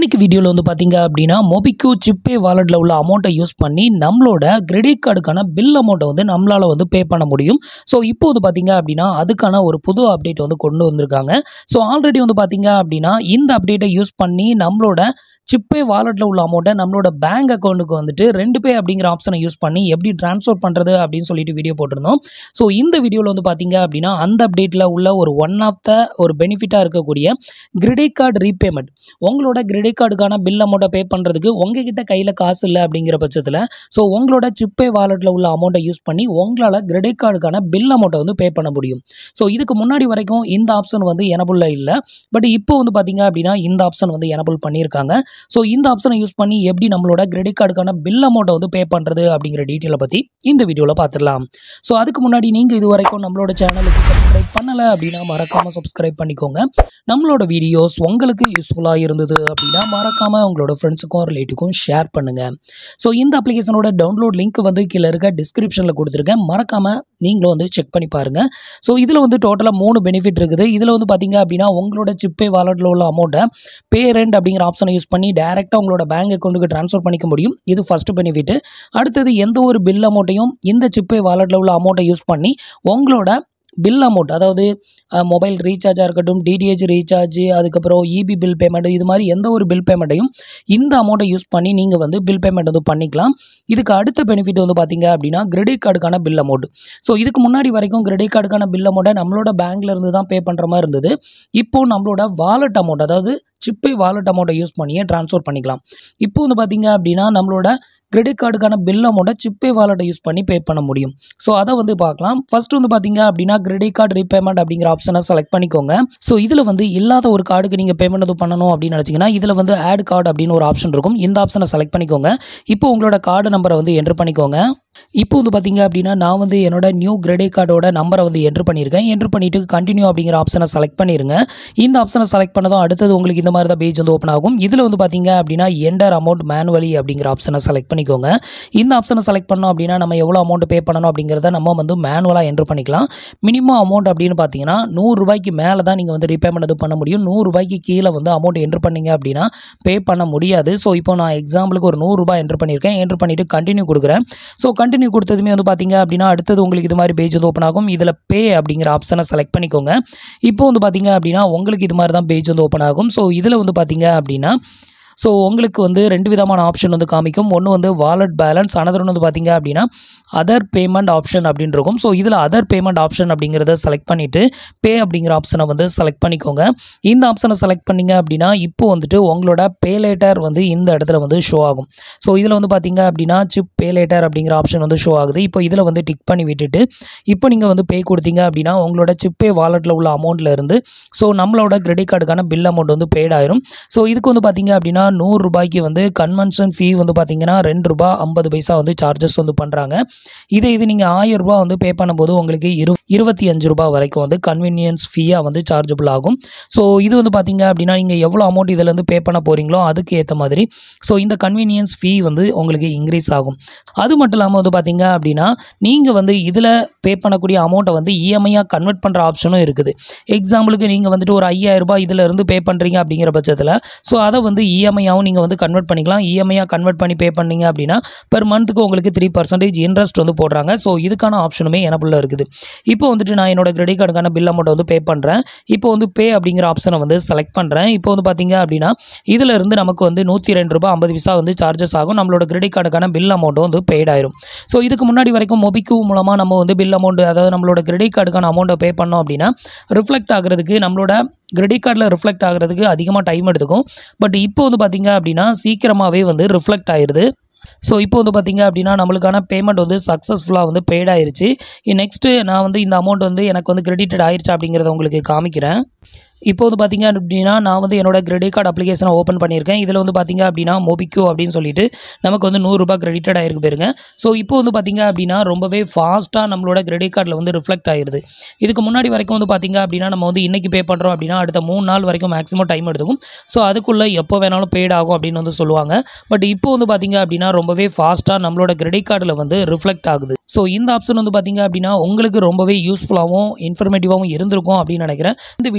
இன்னைக்கு வீடியோவில் வந்து பார்த்தீங்க அப்படின்னா மொபிக்யூ சிப்பே வாலெட்டில் உள்ள அமௌண்ட்டை யூஸ் பண்ணி நம்மளோட கிரெடிட் கார்டுக்கான பில் அமௌண்ட்டை வந்து நம்மளால் வந்து பே பண்ண முடியும் ஸோ இப்போ வந்து பார்த்தீங்க அப்படின்னா அதுக்கான ஒரு புது அப்டேட் வந்து கொண்டு வந்திருக்காங்க ஸோ ஆல்ரெடி வந்து பார்த்தீங்க அப்படின்னா இந்த அப்டேட்டை யூஸ் பண்ணி நம்மளோட சிப்பே வாலெட்டில் உள்ள அமௌண்ட்டை நம்மளோட பேங்க் அக்கௌண்ட்டுக்கு வந்துட்டு ரெண்டு பே அப்படிங்கிற ஆப்ஷனை யூஸ் பண்ணி எப்படி ட்ரான்ஸ்ஃபர் பண்ணுறது அப்படின்னு சொல்லிட்டு வீடியோ போட்டிருந்தோம் ஸோ இந்த வீடியோவில் வந்து பார்த்தீங்க அப்படின்னா அந்த அப்டேட்டில் உள்ள ஒரு ஒன் ஆஃப் த ஒரு பெனிஃபிட்டாக இருக்கக்கூடிய கிரெடிட் கார்டு ரீபேமெண்ட் உங்களோட கிரெடிட் கார்டுக்கான பில் அமௌண்ட்டை பே பண்ணுறதுக்கு உங்ககிட்ட கையில் காசு இல்லை அப்படிங்கிற பட்சத்தில் ஸோ உங்களோட சிப்பே வாலெட்டில் உள்ள அமௌண்ட்டை யூஸ் பண்ணி உங்களால் கிரெடிட் கார்டுக்கான பில் அமௌண்ட்டை வந்து பே பண்ண முடியும் ஸோ இதுக்கு முன்னாடி வரைக்கும் இந்த ஆப்ஷன் வந்து எனபிளில் இல்லை பட் இப்போ வந்து பார்த்தீங்க அப்படின்னா இந்த ஆப்ஷன் வந்து எனபிள் பண்ணியிருக்காங்க ஸோ இந்த ஆப்ஷனை யூஸ் பண்ணி எப்படி நம்மளோட கிரெடிட் கார்டுக்கான பில் அமௌண்ட்டை வந்து பே பண்ணுறது அப்படிங்கிற டீட்டெயிலை பற்றி இந்த வீடியோவில் பார்த்துடலாம் ஸோ அதுக்கு முன்னாடி நீங்கள் இது வரைக்கும் நம்மளோட சேனலுக்கு சப்ஸ்கிரைப் பண்ணலை அப்படின்னா மறக்காமல் சப்ஸ்கிரைப் பண்ணிக்கோங்க நம்மளோட வீடியோஸ் உங்களுக்கு யூஸ்ஃபுல்லாக இருந்தது அப்படின்னா மறக்காமல் உங்களோட ஃப்ரெண்ட்ஸுக்கும் ரிலேட்டிவ்க்கும் ஷேர் பண்ணுங்கள் ஸோ இந்த அப்ளிகேஷனோட டவுன்லோட் லிங்க் வந்து கீழே இருக்க டிஸ்கிரிப்ஷனில் கொடுத்துருக்கேன் மறக்காமல் நீங்களும் வந்து செக் பண்ணி பாருங்கள் ஸோ இதில் வந்து டோட்டலாக மூணு பெனிஃபிட் இருக்குது இதில் வந்து பார்த்தீங்க அப்படின்னா உங்களோட சிப்பே வாலெட்டில் உள்ள அமௌண்ட்டை பே ரெண்ட் அப்படிங்கிற ஆப்ஷனை யூஸ் பண்ணி டேரெக்டாக உங்களோட பேங்க் அக்கௌண்ட்டுக்கு ட்ரான்ஸ்ஃபர் பண்ணிக்க முடியும் இது ஃபஸ்ட்டு பெனிஃபிட் அடுத்தது எந்த ஒரு பில் அமௌண்ட்டையும் இந்த சிப்பே வாலெட்டில் உள்ள அமௌண்ட்டை யூஸ் பண்ணி உங்களோட பில் அமௌண்ட் அதாவது மொபைல் ரீசார்ஜாக இருக்கட்டும் டிடிஹெச் ரீசார்ஜ் அதுக்கப்புறம் இபி பில் பேமெண்ட் இது மாதிரி எந்த ஒரு பில் பேமெண்ட்டையும் இந்த அமௌண்ட்டை யூஸ் பண்ணி நீங்கள் வந்து பில் பேமெண்ட் வந்து பண்ணிக்கலாம் இதுக்கு அடுத்த பெனிஃபிட் வந்து பார்த்தீங்க அப்படின்னா கிரெடிட் கார்டுக்கான பில் அமௌண்ட் ஸோ இதுக்கு முன்னாடி வரைக்கும் கிரெடிட் கார்டுக்கான பில் அமௌண்ட்டை நம்மளோட பேங்க்ல இருந்து தான் பே பண்ணுற மாதிரி இருந்தது இப்போ நம்மளோட வாலெட் அமௌண்ட் அதாவது சிப்பே வாலெட் அமௌண்ட்டை யூஸ் பண்ணியே ட்ரான்ஸ்ஃபர் பண்ணிக்கலாம் இப்போ வந்து பார்த்தீங்க அப்படின்னா நம்மளோட கிரெடிட் கார்டுக்கான பில் அமௌண்ட்டை சிப்பே வாலெட்டை யூஸ் பண்ணி பே பண்ண முடியும் ஸோ அதை வந்து பார்க்கலாம் ஃபர்ஸ்ட் வந்து பார்த்தீங்க அப்படின்னா கிரெடிட் கார்டு ரீபேமெண்ட் அப்படிங்கிற ஆப்ஷனை செலக்ட் பண்ணிக்கோங்க ஸோ இதில் வந்து இல்லாத ஒரு கார்டுக்கு நீங்கள் பேமெண்ட் எதுவும் பண்ணணும் அப்படின்னு நினச்சிங்கன்னா இதில் வந்து ஆட் கார்டு அப்படின்னு ஒரு ஆப்ஷன் இருக்கும் இந்த ஆப்ஷனை செலக்ட் பண்ணிக்கோங்க இப்போ உங்களோட கார்டு நம்பரை வந்து என்ட்ரு பண்ணிக்கோங்க இப்போ வந்து பார்த்தீங்க அப்படின்னா நான் வந்து என்னோட நியூ கிரெடிட் கார்டோட நம்பரை வந்து என்ட்ரு பண்ணியிருக்கேன் என்ட்ரு பண்ணிவிட்டு கண்டினியூ அப்படிங்கிற ஆப்ஷனை செலக்ட் பண்ணிடுங்க இந்த ஆப்ஷனை செலக்ட் பண்ணதும் அடுத்தது உங்களுக்கு இந்த மாதிரி தான் பேஜ் வந்து ஓப்பன் ஆகும் இதில் வந்து பார்த்தீங்க அப்படின்னா என்டர் அமௌண்ட் மேனுவலி அப்படிங்கிற ஆப்ஷனை செலக்ட் பண்ணிக்கோங்க இந்த ஆப்ஷனை செலக்ட் பண்ணோம் அப்படின்னா நம்ம எவ்வளோ அமௌண்ட் பே பண்ணணும் அப்படிங்கிறத நம்ம வந்து மேனுவலாக என்ட்ரு பண்ணிக்கலாம் மினிமம் அமௌண்ட் அப்படின்னு பார்த்தீங்கன்னா நூறுரூபாய்க்கு மேலே தான் நீங்கள் வந்து ரீபேமெண்ட் இது பண்ண முடியும் நூறுரூபாய்க்கு கீழே வந்து அமௌண்ட் என்ட்ரு பண்ணீங்க அப்படின்னா பே பண்ண முடியாது ஸோ இப்போ நான் எக்ஸாம்பிளுக்கு ஒரு நூறுரூபா என்ட்ரு பண்ணியிருக்கேன் என்ட்ரு பண்ணிவிட்டு கண்டினியூ கொடுக்குறேன் ஸோ கண்டினியூ கொடுத்ததுமே வந்து பார்த்தீங்க அப்படின்னா அடுத்தது உங்களுக்கு இது மாதிரி பேஜ் வந்து ஓப்பன் ஆகும் இதில் பே அப்படிங்கிற ஆப்ஷனை செலக்ட் பண்ணிக்கோங்க இப்போ வந்து பார்த்தீங்க அப்படின்னா உங்களுக்கு இது மாதிரி தான் பேஜ் வந்து ஓப்பன் ஆகும் ஸோ இதில் வந்து பார்த்தீங்க அப்படின்னா ஸோ உங்களுக்கு வந்து ரெண்டு விதமான ஆப்ஷன் வந்து காமிக்கும் ஒன்று வந்து வாலெட் பேலன்ஸ் அனதர் ஒன்று வந்து பார்த்தீங்க அப்படின்னா அதர் பேமெண்ட் ஆப்ஷன் அப்படின்னு இருக்கும் ஸோ இதில் அதர் பேமெண்ட் ஆப்ஷன் அப்படிங்கிறத செலக்ட் பண்ணிவிட்டு பே அப்படிங்கிற ஆப்ஷனை வந்து செலக்ட் பண்ணிக்கோங்க இந்த ஆப்ஷனை செலக்ட் பண்ணிங்க அப்படின்னா இப்போ வந்துட்டு உங்களோட பே லேட்டர் வந்து இந்த இடத்துல வந்து ஷோ ஆகும் ஸோ இதில் வந்து பார்த்தீங்க அப்படின்னா சிப் பே லேட்டர் அப்படிங்கிற ஆப்ஷன் வந்து ஷோ ஆகுது இப்போ இதில் வந்து டிக் பண்ணி விட்டுட்டு இப்போ நீங்கள் வந்து பே கொடுத்தீங்க அப்படின்னா உங்களோட சிப்பே வாலெட்டில் உள்ள அமௌண்ட்டில் இருந்து ஸோ நம்மளோட கிரெடிட் கார்டுக்கான பில் அமௌண்ட் வந்து பெய்ட் ஆயிரும் ஸோ இதுக்கு வந்து பார்த்தீங்க அப்படின்னா நூறு ரூபாய்க்கு வந்து கன்வென்ஷன் ஃபீ வந்து பார்த்தீங்கன்னா ரெண்டு ரூபா ஐம்பது பைசா வந்து சார்ஜஸ் வந்து பண்ணுறாங்க இதே இது நீங்கள் ஆயிரம் ரூபாய் வந்து பே பண்ணும்போது உங்களுக்கு இரு இருபத்தி அஞ்சு ரூபாய் வரைக்கும் வந்து கன்வீனியன்ஸ் ஃபீயாக வந்து சார்ஜபிள் ஆகும் ஸோ இது வந்து பார்த்தீங்க அப்படின்னா நீங்கள் எவ்வளோ அமௌண்ட் இதில் வந்து பே பண்ண போகிறீங்களோ அதுக்கு ஏற்ற மாதிரி ஸோ இந்த கன்வீனியன்ஸ் ஃபீ வந்து உங்களுக்கு இன்க்ரீஸ் ஆகும் அது மட்டும் இல்லாமல் வந்து பார்த்தீங்க அப்படின்னா நீங்கள் வந்து இதில் பே பண்ணக்கூடிய அமௌண்ட்டை வந்து இஎம்ஐயாக கன்வெர்ட் பண்ணுற ஆப்ஷனும் இருக்குது எக்ஸாம்பிளுக்கு நீங்கள் வந்துட்டு ஒரு ஐயாயிரம் ரூபாய் இதில் இருந்து பே பண்ணுறீங்க அப்படிங்கிற பட்சத்தில் ஸோ அதை வந்து இஎம்ஐயாகவும் நீங்கள் வந்து கன்வெர்ட் பண்ணிக்கலாம் இஎம்ஐயாக கன்வெர்ட் பண்ணி பே பண்ணீங்க அப்படின்னா பெர் மந்த்துக்கு உங்களுக்கு த்ரீ பர்சன்டேஜ் இன்ட்ரெஸ்ட் வந்து போடுறாங்க ஸோ இதுக்கான ஆப்ஷனுமே எனக்குள்ள இருக்குது இப்போ வந்துட்டு நான் என்னோட கிரெடிட் கார்டுக்கான பில் அமௌண்ட் வந்து பே பண்ணுறேன் இப்போ வந்து பே அப்படிங்கிற ஆப்ஷனை வந்து செலக்ட் பண்ணுறேன் இப்போ வந்து பார்த்தீங்க அப்படின்னா இதில் இருந்து நமக்கு வந்து நூற்றி ரெண்டு ரூபாய் ஐம்பது பைசா வந்து சார்ஜஸ் ஆகும் நம்மளோட கிரெடிட் கார்டுக்கான பில் அமௌண்ட்டும் வந்து பெய்ட் ஆயிரும் ஸோ இதுக்கு முன்னாடி வரைக்கும் மொபிக்யூ மூலமாக நம்ம வந்து பில் அமௌண்ட் அதாவது நம்மளோட கிரெடிட் கார்டுக்கான அமௌண்ட்டை பே பண்ணோம் அப்படின்னா ரிஃப்ளெக்ட் ஆகிறதுக்கு நம்மளோட கிரெடிட் கார்டில் ரிஃப்ளெக்ட் ஆகிறதுக்கு அதிகமாக டைம் எடுத்துக்கும் பட் இப்போ வந்து பார்த்தீங்க அப்படின்னா சீக்கிரமாகவே வந்து ரிஃப்ளெக்ட் ஆயிடுது ஸோ இப்போ வந்து பார்த்தீங்க அப்படின்னா நம்மளுக்கான பேமெண்ட் வந்து சக்ஸஸ்ஃபுல்லாக வந்து பெய்ட் ஆயிருச்சு நெக்ஸ்ட்டு நான் வந்து இந்த அமௌண்ட் வந்து எனக்கு வந்து கிரெடிட்டட் ஆயிருச்சு அப்படிங்கிறத உங்களுக்கு காமிக்கிறேன் இப்போ வந்து பார்த்தீங்க அப்படின்னா நான் வந்து என்னோட கிரெடிட் கார்டு அப்ளிகேஷனை ஓப்பன் பண்ணியிருக்கேன் இதில் வந்து பார்த்தீங்க அப்படின்னா மோபிக்யூ அப்படின்னு சொல்லிட்டு நமக்கு வந்து நூறுரூபா கிரெடிட்டட் ஆயிருக்கு பாருங்க ஸோ இப்போ வந்து பார்த்தீங்க அப்படின்னா ரொம்பவே ஃபாஸ்ட்டாக நம்மளோட கிரெடிட் கார்டில் வந்து ரிஃப்ளெக்ட் ஆயிருது இதுக்கு முன்னாடி வரைக்கும் வந்து பார்த்தீங்க அப்படின்னா நம்ம வந்து இன்றைக்கி பே பண்ணுறோம் அப்படின்னா அடுத்த மூணு நாள் வரைக்கும் மேக்ஸிமம் டைம் எடுத்துக்கும் ஸோ அதுக்குள்ளே எப்போ வேணாலும் பெய்ட் ஆகும் அப்படின்னு வந்து சொல்லுவாங்க பட் இப்போ வந்து பார்த்தீங்க அப்படின்னா ரொம்பவே ஃபாஸ்ட்டாக நம்மளோட கிரெடிட் கார்டில் வந்து ரிஃப்ளெக்ட் ஆகுது ஸோ இந்த ஆப்ஷன் வந்து பார்த்தீங்க அப்படின்னா உங்களுக்கு ரொம்பவே யூஸ்ஃபுல்லாகவும் இன்ஃபர்மேட்டிவாகவும் இருந்திருக்கும் அப்படின்னு நினைக்கிறேன் இந்த வீடியோ உங்களுக்கு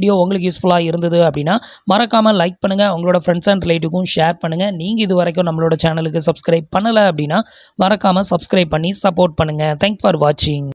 யூஸ்ஃபுல்லாக இருந்தது அப்படின்னா மறக்காமல் லைக் பண்ணுங்கள் உங்களோட ஃப்ரெண்ட்ஸ் அண்ட் ரிலேட்டிவ்க்கும் ஷேர் பண்ணுங்கள் நீங்கள் இது வரைக்கும் நம்மளோட சேனலுக்கு சப்ஸ்கிரைப் பண்ணலை அப்படின்னா மறக்காமல் சப்ஸ்கிரைப் பண்ணி சப்போர்ட் பண்ணுங்கள் தேங்க் ஃபார் வாட்சிங்